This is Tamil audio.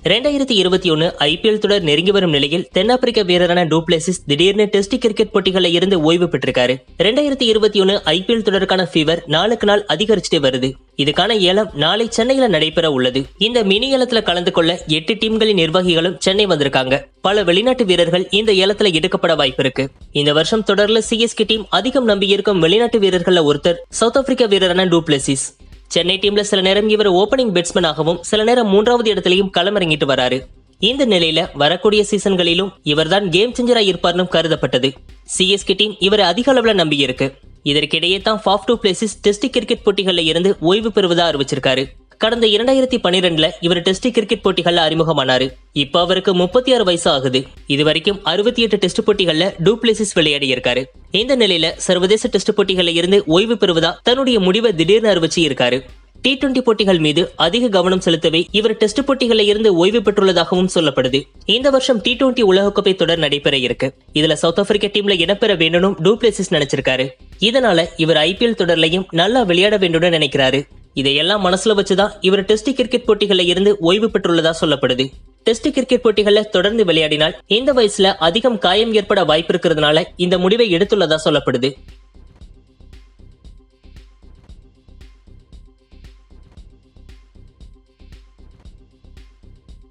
ரெண்டாயிரத்தி இருபத்தி ஒன்னு ஐபிஎல் தொடர் நெருங்கி வரும் நிலையில் தென்னாப்பிரிக்க வீரரான டூப்ளேசிஸ் திடீர்னு டெஸ்ட் கிரிக்கெட் போட்டிகளில் இருந்து ஓய்வு பெற்றிருக்காரு ரெண்டாயிரத்தி இருபத்தி ஒன்னு ஐபிஎல் தொடருக்கான ஃபீவர் நாளுக்கு நாள் அதிகரிச்சுட்டே வருது இதுக்கான ஏலம் நாளை சென்னையில நடைபெற உள்ளது இந்த மினி ஏலத்துல கலந்து கொள்ள எட்டு டீம்களின் நிர்வாகிகளும் சென்னை வந்திருக்காங்க பல வெளிநாட்டு வீரர்கள் இந்த ஏலத்துல எடுக்கப்பட வாய்ப்பு இருக்கு இந்த வருஷம் தொடர்ல சிஎஸ்கே டீம் அதிகம் நம்பியிருக்கும் வெளிநாட்டு வீரர்கள்ல ஒருத்தர் சவுத் ஆப்பிரிக்க வீரரான டூப்ளேசிஸ் சென்னை டீம்ல சில நேரம் இவர் ஓபனிங் பேட்ஸ்மேனாகவும் சில நேரம் மூன்றாவது இடத்திலையும் களமிறங்கிட்டு வராரு இந்த நிலையில வரக்கூடிய சீசன்களிலும் இவர்தான் கேம் சேஞ்சரா இருப்பார்னு கருதப்பட்டது சிஎஸ்கே டீம் இவரை அதிக அளவுல நம்பி இருக்கு இதற்கிடையே தான் Faf du Plessis test cricket போட்டிகள்ல இருந்து ஓய்வு பெறுவதா அறிவிச்சிருக்காரு கடந்த இரண்டாயிரத்தி பனிரெண்டுல இவர் டெஸ்ட் கிரிக்கெட் போட்டிகள்ல அறிமுகமானாரு இப்ப அவருக்கு முப்பத்தி ஆறு வயசு ஆகுது இதுவரைக்கும் அறுபத்தி எட்டு டெஸ்ட் போட்டிகள்ல டூப்ளேசிஸ் விளையாடி இருக்காரு இந்த நிலையில சர்வதேச டெஸ்ட் போட்டிகள்ல இருந்து ஓய்வு பெறுவதா தன்னுடைய முடிவை திடீர்னு அறிவிச்சு இருக்காரு டி டுவெண்டி போட்டிகள் மீது அதிக கவனம் செலுத்தவே இவர் டெஸ்ட் போட்டிகளில் இருந்து ஓய்வு பெற்றுள்ளதாகவும் சொல்லப்படுது இந்த வருஷம் டி டுவெண்டி உலகக்கோப்பை தொடர் நடைபெற இருக்கு இதுல சவுத் ஆப்பிரிக்க டீம்ல இடம்பெற வேண்டும்னு டூப்ளேசிஸ் நினைச்சிருக்காரு இதனால இவர் ஐபிஎல் தொடர்லையும் நல்லா விளையாட வேண்டும்னு நினைக்கிறாரு இதையெல்லாம் மனசுல வச்சுதான் இவர் டெஸ்ட் கிரிக்கெட் போட்டிகளில் இருந்து ஓய்வு பெற்றுள்ளதா சொல்லப்படுது டெஸ்ட் கிரிக்கெட் போட்டிகள்ல தொடர்ந்து விளையாடினால் இந்த வயசுல அதிகம் காயம் ஏற்பட வாய்ப்பு இருக்கிறதுனால இந்த முடிவை எடுத்துள்ளதா சொல்லப்படுது